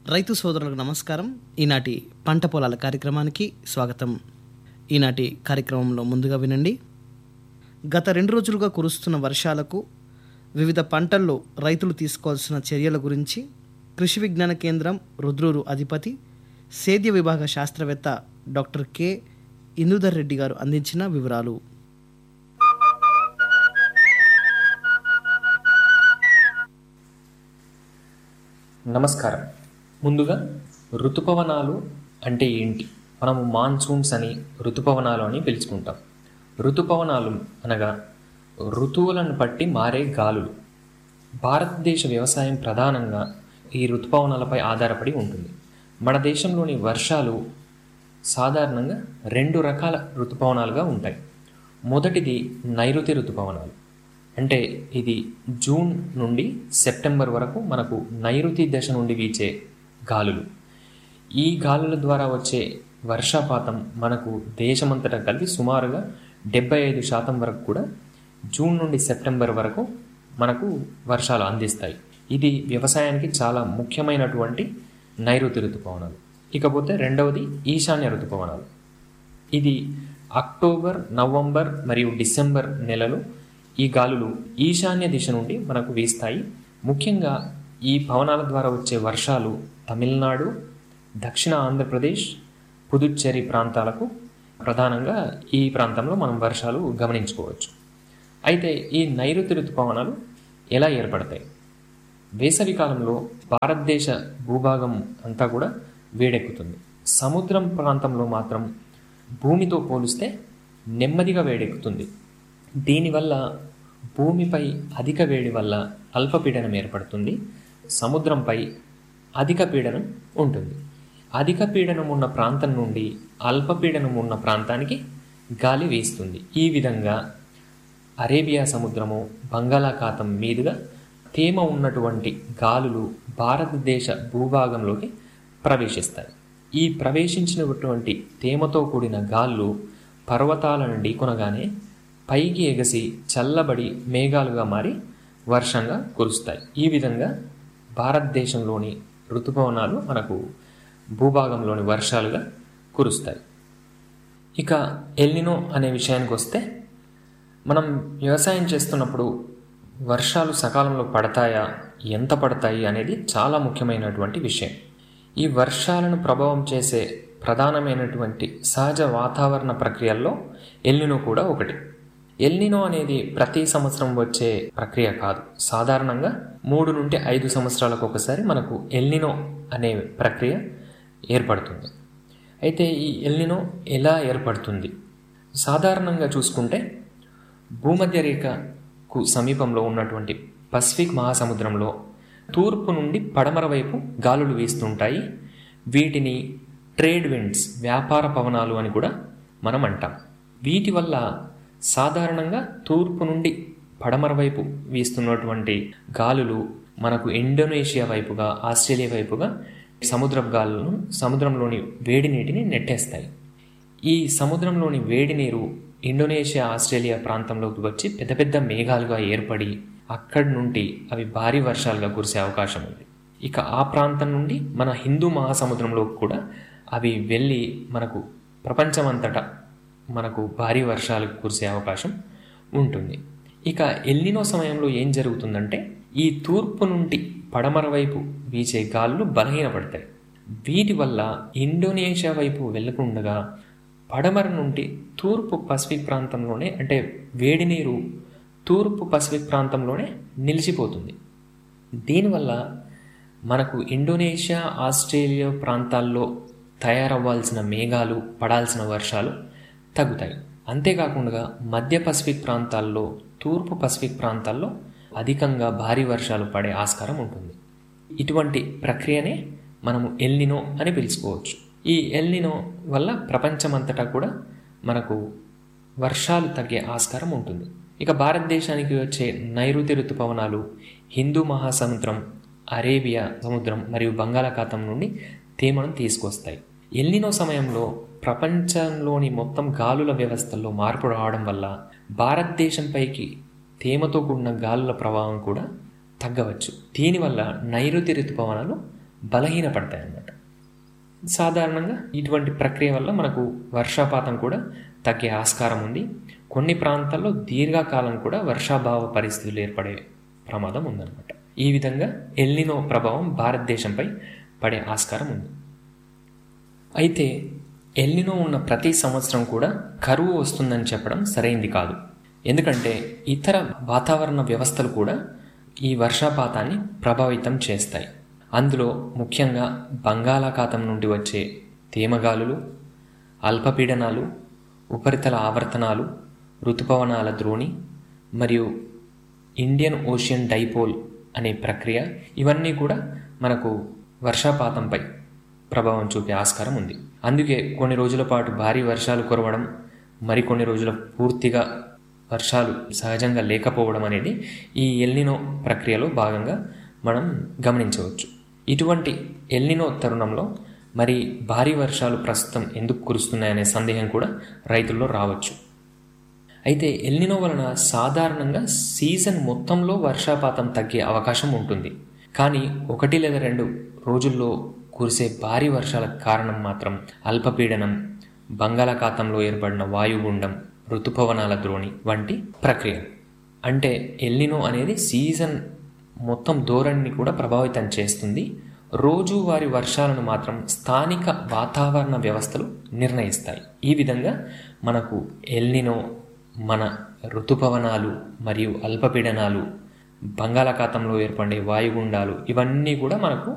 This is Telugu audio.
రైతు సోదరులకు నమస్కారం ఈనాటి పంట పొలాల కార్యక్రమానికి స్వాగతం ఈనాటి కార్యక్రమంలో ముందుగా వినండి గత రెండు రోజులుగా కురుస్తున్న వర్షాలకు వివిధ పంటల్లో రైతులు తీసుకోవాల్సిన చర్యల గురించి కృషి విజ్ఞాన కేంద్రం రుద్రూరు అధిపతి సేద్య విభాగ శాస్త్రవేత్త డాక్టర్ కె ఇందుధర్ రెడ్డి గారు అందించిన వివరాలు నమస్కారం ముందుగా ఋతుపవనాలు అంటే ఏంటి మనము మాన్సూన్స్ అని ఋతుపవనాలు అని పిలుచుకుంటాం ఋతుపవనాలు అనగా ఋతువులను బట్టి మారే గాలులు భారతదేశ వ్యవసాయం ప్రధానంగా ఈ ఋతుపవనాలపై ఆధారపడి ఉంటుంది మన దేశంలోని వర్షాలు సాధారణంగా రెండు రకాల ఋతుపవనాలుగా ఉంటాయి మొదటిది నైరుతి ఋతుపవనాలు అంటే ఇది జూన్ నుండి సెప్టెంబర్ వరకు మనకు నైరుతి దశ నుండి వీచే గాలులు ఈ గాలుల ద్వారా వచ్చే వర్షపాతం మనకు దేశమంతటా కలిపి సుమారుగా డెబ్బై ఐదు శాతం వరకు కూడా జూన్ నుండి సెప్టెంబర్ వరకు మనకు వర్షాలు అందిస్తాయి ఇది వ్యవసాయానికి చాలా ముఖ్యమైనటువంటి నైరుతి ఋతుపవనాలు ఇకపోతే రెండవది ఈశాన్య ఋతుపవనాలు ఇది అక్టోబర్ నవంబర్ మరియు డిసెంబర్ నెలలు ఈ గాలులు ఈశాన్య దిశ నుండి మనకు వీస్తాయి ముఖ్యంగా ఈ పవనాల ద్వారా వచ్చే వర్షాలు తమిళనాడు దక్షిణ ఆంధ్రప్రదేశ్ పుదుచ్చేరి ప్రాంతాలకు ప్రధానంగా ఈ ప్రాంతంలో మనం వర్షాలు గమనించుకోవచ్చు అయితే ఈ నైరుతి ఋతుపవనాలు ఎలా ఏర్పడతాయి వేసవి కాలంలో భారతదేశ భూభాగం అంతా కూడా వేడెక్కుతుంది సముద్రం ప్రాంతంలో మాత్రం భూమితో పోలిస్తే నెమ్మదిగా వేడెక్కుతుంది దీనివల్ల భూమిపై అధిక వేడి వల్ల అల్పపీడనం ఏర్పడుతుంది సముద్రంపై అధిక పీడనం ఉంటుంది అధిక పీడనం ఉన్న ప్రాంతం నుండి అల్పపీడనం ఉన్న ప్రాంతానికి గాలి వీస్తుంది ఈ విధంగా అరేబియా సముద్రము బంగాళాఖాతం మీదుగా తేమ ఉన్నటువంటి గాలులు భారతదేశ భూభాగంలోకి ప్రవేశిస్తాయి ఈ ప్రవేశించినటువంటి తేమతో కూడిన గాళ్ళు పర్వతాలను ఢీకొనగానే పైకి ఎగసి చల్లబడి మేఘాలుగా మారి వర్షంగా కురుస్తాయి ఈ విధంగా భారతదేశంలోని ఋతుపవనాలు మనకు భూభాగంలోని వర్షాలుగా కురుస్తాయి ఇక ఎల్నినో అనే విషయానికి వస్తే మనం వ్యవసాయం చేస్తున్నప్పుడు వర్షాలు సకాలంలో పడతాయా ఎంత పడతాయి అనేది చాలా ముఖ్యమైనటువంటి విషయం ఈ వర్షాలను ప్రభావం చేసే ప్రధానమైనటువంటి సహజ వాతావరణ ప్రక్రియల్లో ఎల్నినో కూడా ఒకటి ఎల్నినో అనేది ప్రతి సంవత్సరం వచ్చే ప్రక్రియ కాదు సాధారణంగా మూడు నుండి ఐదు సంవత్సరాలకు ఒకసారి మనకు ఎల్నినో అనే ప్రక్రియ ఏర్పడుతుంది అయితే ఈ ఎల్నినో ఎలా ఏర్పడుతుంది సాధారణంగా చూసుకుంటే భూమధ్య రేఖకు సమీపంలో ఉన్నటువంటి పసిఫిక్ మహాసముద్రంలో తూర్పు నుండి పడమర వైపు గాలులు వీస్తుంటాయి వీటిని ట్రేడ్ విండ్స్ వ్యాపార పవనాలు అని కూడా మనం అంటాం వీటి వల్ల సాధారణంగా తూర్పు నుండి పడమర వైపు వీస్తున్నటువంటి గాలులు మనకు ఇండోనేషియా వైపుగా ఆస్ట్రేలియా వైపుగా సముద్రపు గాలులను సముద్రంలోని వేడి నీటిని నెట్టేస్తాయి ఈ సముద్రంలోని వేడి నీరు ఇండోనేషియా ఆస్ట్రేలియా ప్రాంతంలోకి వచ్చి పెద్ద పెద్ద మేఘాలుగా ఏర్పడి అక్కడి నుండి అవి భారీ వర్షాలుగా కురిసే అవకాశం ఉంది ఇక ఆ ప్రాంతం నుండి మన హిందూ మహాసముద్రంలోకి కూడా అవి వెళ్ళి మనకు ప్రపంచమంతటా మనకు భారీ వర్షాలు కురిసే అవకాశం ఉంటుంది ఇక ఎల్లినో సమయంలో ఏం జరుగుతుందంటే ఈ తూర్పు నుండి పడమర వైపు వీచే గాలులు బలహీనపడతాయి వీటి వల్ల ఇండోనేషియా వైపు వెళ్ళకుండగా పడమర నుండి తూర్పు పసిఫిక్ ప్రాంతంలోనే అంటే వేడి నీరు తూర్పు పసిఫిక్ ప్రాంతంలోనే నిలిచిపోతుంది దీనివల్ల మనకు ఇండోనేషియా ఆస్ట్రేలియా ప్రాంతాల్లో తయారవ్వాల్సిన మేఘాలు పడాల్సిన వర్షాలు తగ్గుతాయి అంతేకాకుండా మధ్య పసిఫిక్ ప్రాంతాల్లో తూర్పు పసిఫిక్ ప్రాంతాల్లో అధికంగా భారీ వర్షాలు పడే ఆస్కారం ఉంటుంది ఇటువంటి ప్రక్రియనే మనము ఎల్నినో అని పిలుచుకోవచ్చు ఈ ఎల్నినో వల్ల ప్రపంచమంతటా కూడా మనకు వర్షాలు తగ్గే ఆస్కారం ఉంటుంది ఇక భారతదేశానికి వచ్చే నైరుతి ఋతుపవనాలు హిందూ మహాసముద్రం అరేబియా సముద్రం మరియు బంగాళాఖాతం నుండి తేమను తీసుకొస్తాయి ఎల్నినో సమయంలో ప్రపంచంలోని మొత్తం గాలుల వ్యవస్థల్లో మార్పు రావడం వల్ల భారతదేశంపైకి తేమతో కూడిన గాలుల ప్రభావం కూడా తగ్గవచ్చు దీనివల్ల నైరుతి ఋతుపవనాలు బలహీనపడతాయి అన్నమాట సాధారణంగా ఇటువంటి ప్రక్రియ వల్ల మనకు వర్షపాతం కూడా తగ్గే ఆస్కారం ఉంది కొన్ని ప్రాంతాల్లో దీర్ఘకాలం కూడా వర్షాభావ పరిస్థితులు ఏర్పడే ప్రమాదం ఉందన్నమాట ఈ విధంగా ఎల్నినో ప్రభావం భారతదేశంపై పడే ఆస్కారం ఉంది అయితే ఎల్నినో ఉన్న ప్రతి సంవత్సరం కూడా కరువు వస్తుందని చెప్పడం సరైంది కాదు ఎందుకంటే ఇతర వాతావరణ వ్యవస్థలు కూడా ఈ వర్షపాతాన్ని ప్రభావితం చేస్తాయి అందులో ముఖ్యంగా బంగాళాఖాతం నుండి వచ్చే తేమగాలులు అల్పపీడనాలు ఉపరితల ఆవర్తనాలు ఋతుపవనాల ద్రోణి మరియు ఇండియన్ ఓషియన్ డైపోల్ అనే ప్రక్రియ ఇవన్నీ కూడా మనకు వర్షపాతంపై ప్రభావం చూపే ఆస్కారం ఉంది అందుకే కొన్ని రోజుల పాటు భారీ వర్షాలు కురవడం మరికొన్ని రోజుల పూర్తిగా వర్షాలు సహజంగా లేకపోవడం అనేది ఈ ఎల్నినో ప్రక్రియలో భాగంగా మనం గమనించవచ్చు ఇటువంటి ఎల్నినో తరుణంలో మరి భారీ వర్షాలు ప్రస్తుతం ఎందుకు కురుస్తున్నాయనే సందేహం కూడా రైతుల్లో రావచ్చు అయితే ఎల్నినో వలన సాధారణంగా సీజన్ మొత్తంలో వర్షాపాతం తగ్గే అవకాశం ఉంటుంది కానీ ఒకటి లేదా రెండు రోజుల్లో కురిసే భారీ వర్షాల కారణం మాత్రం అల్పపీడనం బంగాళాఖాతంలో ఏర్పడిన వాయుగుండం ఋతుపవనాల ద్రోణి వంటి ప్రక్రియ అంటే ఎల్నినో అనేది సీజన్ మొత్తం ధోరణిని కూడా ప్రభావితం చేస్తుంది రోజువారి వర్షాలను మాత్రం స్థానిక వాతావరణ వ్యవస్థలు నిర్ణయిస్తాయి ఈ విధంగా మనకు ఎల్నినో మన ఋతుపవనాలు మరియు అల్పపీడనాలు బంగాళాఖాతంలో ఏర్పడే వాయుగుండాలు ఇవన్నీ కూడా మనకు